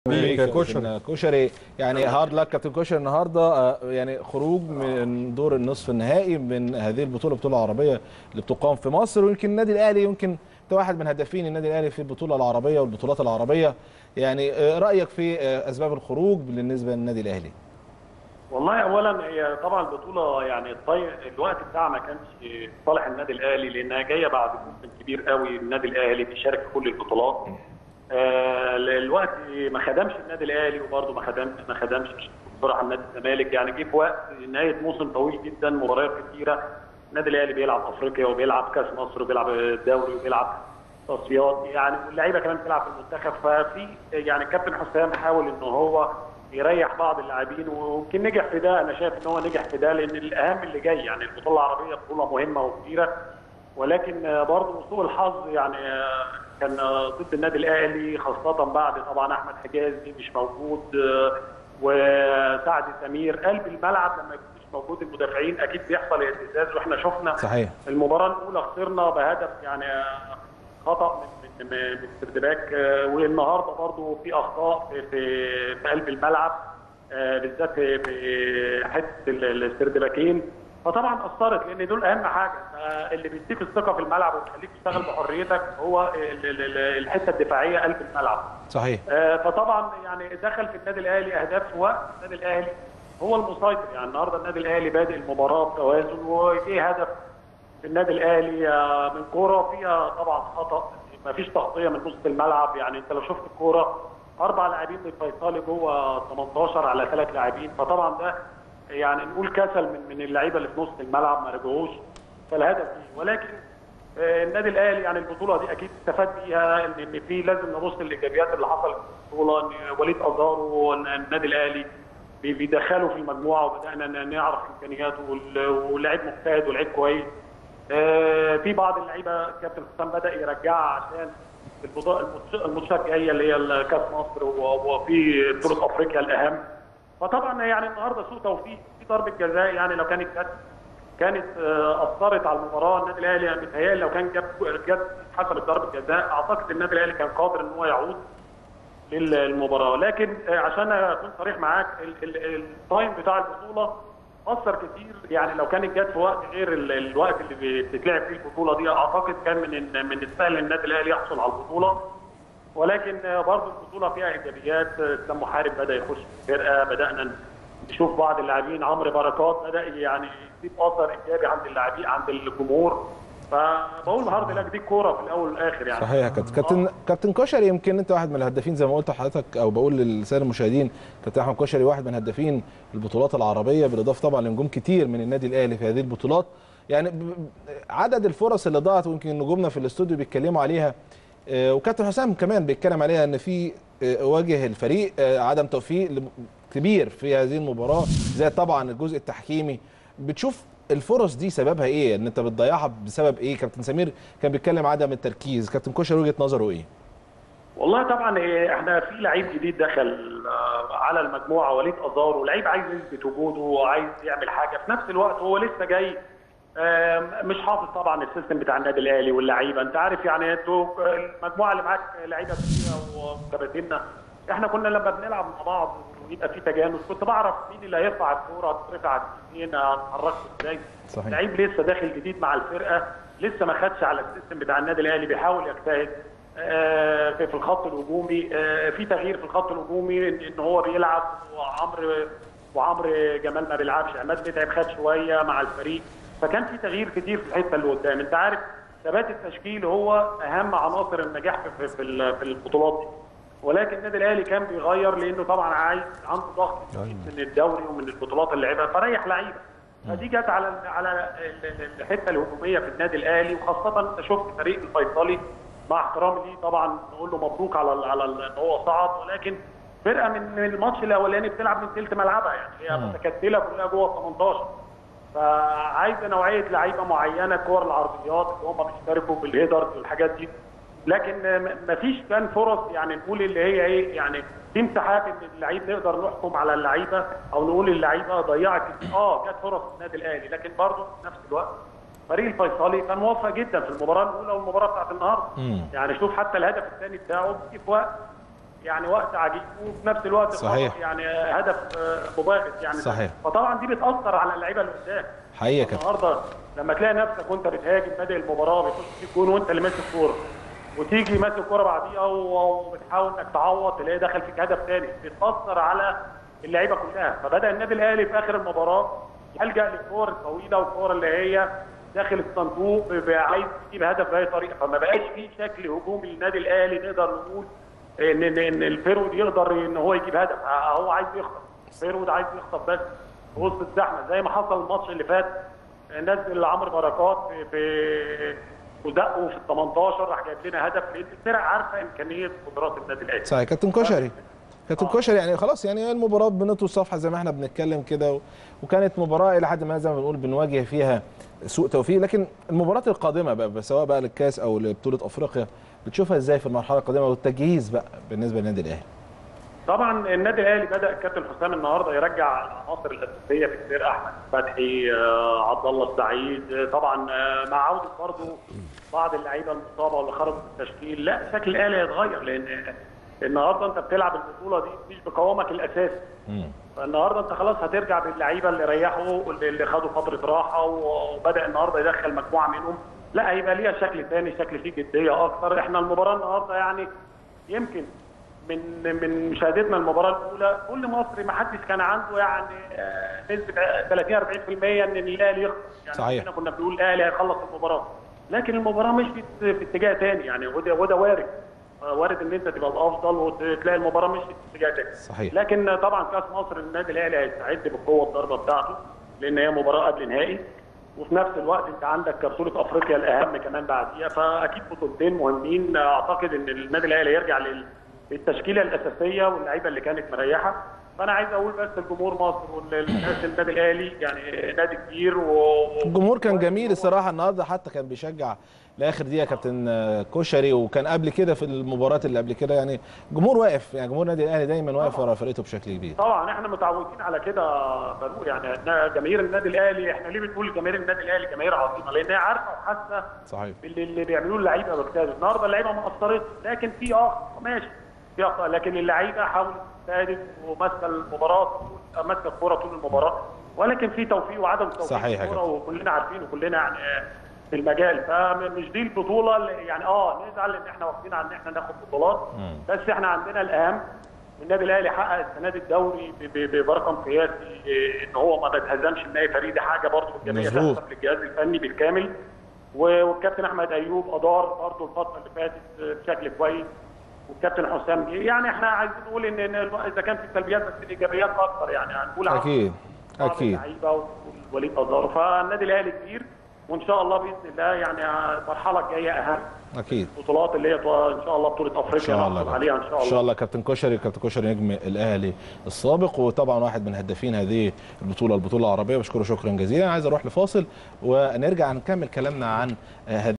بيك يا كشري. كابتن كشري يعني هارد لك كابتن كشري النهارده آه، يعني خروج من دور النصف النهائي من هذه البطوله البطوله العربيه اللي بتقام في مصر ويمكن النادي الاهلي يمكن انت واحد من هدافين النادي الاهلي في البطوله العربيه والبطولات العربيه يعني آه، رايك في آه، اسباب الخروج بالنسبه للنادي الاهلي والله اولا هي طبعا البطوله يعني الطي... الوقت بتاعها ما كانش في صالح النادي الاهلي لانها جايه بعد موسم كبير قوي النادي الاهلي بيشارك في كل البطولات آه الوقت ما خدمش النادي الاهلي وبرده ما خدمش ما خدمش بصراحه النادي الزمالك يعني جه في وقت نهايه موسم طويل جدا مباريات كتيره النادي الاهلي بيلعب افريقيا وبيلعب كاس مصر وبيلعب الدوري وبيلعب تصفيات يعني واللعيبه كمان بتلعب في المنتخب ففي يعني الكابتن حسام حاول ان هو يريح بعض اللاعبين ويمكن نجح في ده انا شايف ان هو نجح في ده لان الاهم اللي جاي يعني البطوله العربيه بطوله مهمه وكبيره ولكن برضه سوء الحظ يعني كان ضد النادي الاهلي خاصه بعد طبعا احمد حجازي مش موجود وسعد سمير قلب الملعب لما يكون مش موجود المدافعين اكيد بيحصل اهتزاز واحنا شفنا صحيح المباراه الاولى خسرنا بهدف يعني خطا من من من سردباك والنهارده برضو في اخطاء في في, في قلب الملعب آه، بالذات في- في حته ال- السردباكين فطبعا اثرت لان دول اهم حاجه آه، اللي بيديك الثقه في الملعب ويخليك تشتغل بحريتك هو ال- ال- ال- الحته الدفاعيه قلب الملعب صحيح آه، فطبعا يعني دخل في النادي الاهلي اهداف في وقت النادي الاهلي هو المسيطر يعني النهارده النادي الاهلي بادئ المباراه بتوازن وجه هدف في النادي الاهلي آه، من كوره فيها طبعا خطا ما فيش تغطيه من نص الملعب يعني انت لو شفت الكوره اربع لاعبين من فيصلي جوه 18 على ثلاث لاعبين فطبعا ده يعني نقول كسل من من اللعيبه اللي في نص الملعب ما رجعوش فالهدف دي ولكن آه، النادي الاهلي يعني البطوله دي اكيد استفاد بيها ان ان في لازم نبص للايجابيات اللي حصلت في البطوله ان وليد ازارو النادي الاهلي بي- بيدخله في المجموعه وبدانا ن- نعرف امكانياته وال- ولاعيب مجتهد ولاعيب كويس آه، في بعض اللعيبه كابتن حسام بدا يرجعها عشان البطوله الماتش- الماتشات الجايه اللي هي كاس مصر و- وفي بطوله افريقيا الاهم فطبعا يعني النهارده سوء توفيق في ضربه جزاء يعني لو كانت جت كانت آه، اثرت على المباراه النادي الاهلي يعني متهيألي لو كان جاب جت حسبت ضربه جزاء اعتقد النادي الاهلي كان قادر ان هو يعود للمباراه لكن آه، عشان اكون صريح معاك ال- ال- التايم بتاع البطوله اثر كتير يعني لو كانت جت في وقت غير ال- الوقت اللي بتتلعب فيه البطوله دي اعتقد كان من من السهل ان النادي الاهلي يحصل على البطوله ولكن آه، برضه البطوله فيها ايجابيات آه، اسلام محارب بدا يخش في الفرقه بدانا نشوف بعض اللاعبين عمرو بركات بدا يعني يسيب اثر ايجابي عند اللاعبين عند الجمهور فبقول هارد لك دي الكوره في الاول والاخر يعني صحيح يا كابتن كابتن كابتن كشري يمكن انت واحد من الهدافين زي ما قلت لحضرتك او بقول للساده المشاهدين كابتن احمد كشري واحد من هدافين البطولات العربيه بالاضافه طبعا لنجوم كتير من النادي الاهلي في هذه البطولات يعني ب- ب- عدد الفرص اللي ضاعت ويمكن نجومنا في الاستوديو بيتكلموا عليها آه، وكابتن حسام كمان بيتكلم عليها ان في آه، واجه الفريق آه، عدم توفيق لم- كبير في هذه المباراه زي طبعا الجزء التحكيمي بتشوف الفرص دي سببها ايه ان انت بتضيعها بسبب ايه كابتن سمير كان بيتكلم عدم التركيز كابتن كوشر وجهه نظره ايه والله طبعا إيه، احنا في لعيب جديد دخل آه، على المجموعه وليد ازار ولعيب عايز يثبت وجوده وعايز يعمل حاجه في نفس الوقت هو لسه جاي آم، مش حافظ طبعا السيستم بتاع النادي الاهلي واللعيبه انت عارف يعني انتوا المجموعه اللي معاك لعيبه كتيره وكباتننا احنا كنا لما بنلعب مع بعض ويبقى في تجانس كنت بعرف مين اللي هيرفع الكوره هترفع على اليمين هتحركه ازاي صحيح. لعيب لسه داخل جديد مع الفرقه لسه ما خدش على السيستم بتاع النادي الاهلي بيحاول يجتهد آه، في في الخط الهجومي آه، في تغيير في الخط الهجومي ان إن هو بيلعب وعمرو وعمرو جمال ما بيلعبش عماد متعب خد شويه مع الفريق فكان في تغيير كتير في الحته اللي قدام انت عارف ثبات التشكيل هو اهم عناصر النجاح في في, في ال- في البطولات دي ولكن النادي الاهلي كان بيغير لانه طبعا عايز عنده ضغط كتير من الدوري ومن البطولات اللي لعبها فريح لعيبه فدي جت على ال- على ال- ال- الحته الهجوميه في النادي الاهلي وخاصه انت شفت فريق الفيصلي مع احترامي ليه طبعا نقول له مبروك على ال- على ال- ان هو صعد ولكن فرقه من من الماتش الاولاني بتلعب من ثلث ملعبها يعني هي متكتله كلها جوه 18 فعايزه نوعيه لعيبه معينه كور العرضيات اللي هم بيشتركوا بالهيدرز والحاجات دي لكن م- مفيش كان فرص يعني نقول اللي هي ايه يعني في مساحات ان اللعيب نقدر نحكم على اللعيبه او نقول اللعيبه ضيعت كتير. اه جت فرص في النادي الاهلي لكن برضه في نفس الوقت فريق الفيصلي كان موفق جدا في المباراه الاولى والمباراه بتاعت النهارده مم. يعني شوف حتى الهدف الثاني بتاعه بيجي في وقت يعني وقت عجيب وفي نفس الوقت صحيح. خطأ يعني هدف آه، مباغت يعني صحيح. فطبعا دي بتاثر على اللعيبه اللي قدام حقيقه يا كابتن النهارده لما تلاقي نفسك وانت بتهاجم بادئ المباراه بيخش فيك جون وانت اللي ماسك الكوره وتيجي ماسك الكوره بعديها و- وبتحاول انك تعوض تلاقي دخل فيك هدف ثاني بتاثر على اللعيبه كلها فبدا النادي الاهلي في اخر المباراه يلجا للكور الطويله والكور اللي هي داخل الصندوق ب- ب- عايز يجيب هدف باي طريقه فما بقاش في شكل هجومي للنادي الاهلي نقدر نقول ان ان ان الفيرود يقدر ان هو يجيب هدف هو عايز يخطف الفيرود عايز يخطف بس في وسط الزحمه زي ما حصل الماتش اللي فات نزل عمرو بركات في في ودقه في ال 18 راح جايب لنا هدف لان الفرق عارفه امكانيه قدرات النادي الاهلي صحيح كابتن كشري كابتن كشري يعني خلاص يعني المباراه بنطوا الصفحه زي ما احنا بنتكلم كده و- وكانت مباراه الى حد ما زي ما بنقول بنواجه فيها سوء توفيق لكن المباراه القادمه بقى سواء بقى للكاس او لبطوله افريقيا بتشوفها ازاي في المرحله القادمه والتجهيز بقى بالنسبه للنادي الاهلي طبعا النادي الاهلي بدا الكابتن حسام النهارده يرجع العناصر الاساسيه في الفرقه احمد فتحي آه، عبد الله السعيد آه، طبعا آه، مع عوده برضه بعض اللعيبه المصابه واللي خرجوا من التشكيل لا شكل الاهلي هيتغير لان النهارده انت بتلعب البطوله دي مش بقوامك الاساسي فالنهارده انت خلاص هترجع باللعيبه اللي ريحوا واللي اللي خدوا فتره راحه وبدا النهارده يدخل مجموعه منهم لا هيبقى ليها شكل ثاني شكل فيه جديه اكتر احنا المباراه النهارده يعني يمكن من من مشاهدتنا المباراه الاولى كل مصري ما حدش كان عنده يعني آه، نسبه 30 40% ان الاهلي يخلص يعني صحيح. كلنا كنا بنقول الاهلي هيخلص المباراه لكن المباراه مش في في اتجاه ثاني يعني وده وده وارد آه، وارد ان انت تبقى الافضل وتلاقي المباراه مش في اتجاه ثاني صحيح. لكن طبعا كاس مصر النادي الاهلي هيستعد بقوه الضربه بتاعته لان هي مباراه قبل نهائي وفي نفس الوقت انت عندك بطوله افريقيا الاهم كمان بعديها فاكيد بطولتين مهمين اعتقد ان النادي الاهلي يرجع لل- للتشكيله الاساسيه واللعيبه اللي كانت مريحه فانا عايز اقول بس الجمهور مصر والناس النادي الاهلي يعني نادي كبير و الجمهور كان جميل الصراحه النهارده حتى كان بيشجع لاخر دقيقه كابتن آه، كشري وكان قبل كده في المباريات اللي قبل كده يعني جمهور واقف يعني جمهور النادي الاهلي دايما واقف ورا فرقته بشكل كبير طبعا احنا متعودين على كده فاروق يعني إحنا جماهير النادي الاهلي احنا ليه بنقول جماهير النادي الاهلي جماهير عظيمه لان هي عارفه وحاسه صحيح باللي اللي بيعملوه اللعيبه بجتهد النهارده اللعيبه ما قصرتش لكن في اه ماشي في اخطاء لكن اللعيبه حاولت تجتهد وماسكه المباراه طول- ماسكه الكوره طول المباراه ولكن في توفيق وعدم توفيق صحيح يا في الكوره وكلنا عارفين وكلنا يعني آه، في المجال فمش دي البطوله اللي يعني اه نزعل ان احنا واخدين على ان احنا ناخد بطولات بس احنا عندنا الاهم النادي الاهلي حقق السنه دي الدوري ب- ب- برقم قياسي إيه، ان هو ما بيتهزمش من اي فريق دي حاجه برضه الجميع مظبوط. تحسب للجهاز الفني بالكامل و- والكابتن احمد ايوب ادار برضه الفتره اللي فاتت بشكل كويس والكابتن حسام جه يعني احنا عايزين نقول ان إن اذا كان في سلبيات بس الايجابيات اكتر يعني هنقول على اكيد بعض اكيد اللعيبه ووليد ازارو فالنادي الاهلي كبير وان شاء الله باذن الله يعني المرحله الجايه اهم اكيد البطولات اللي هي ان شاء الله بطوله ان افريقيا شاء الله نحصل عليها ان شاء الله ان شاء الله كابتن كشري كابتن كشري نجم الاهلي السابق وطبعا واحد من هدافين هذه البطوله البطوله العربيه بشكره شكرا جزيلا عايز اروح لفاصل ونرجع نكمل كلامنا عن آه،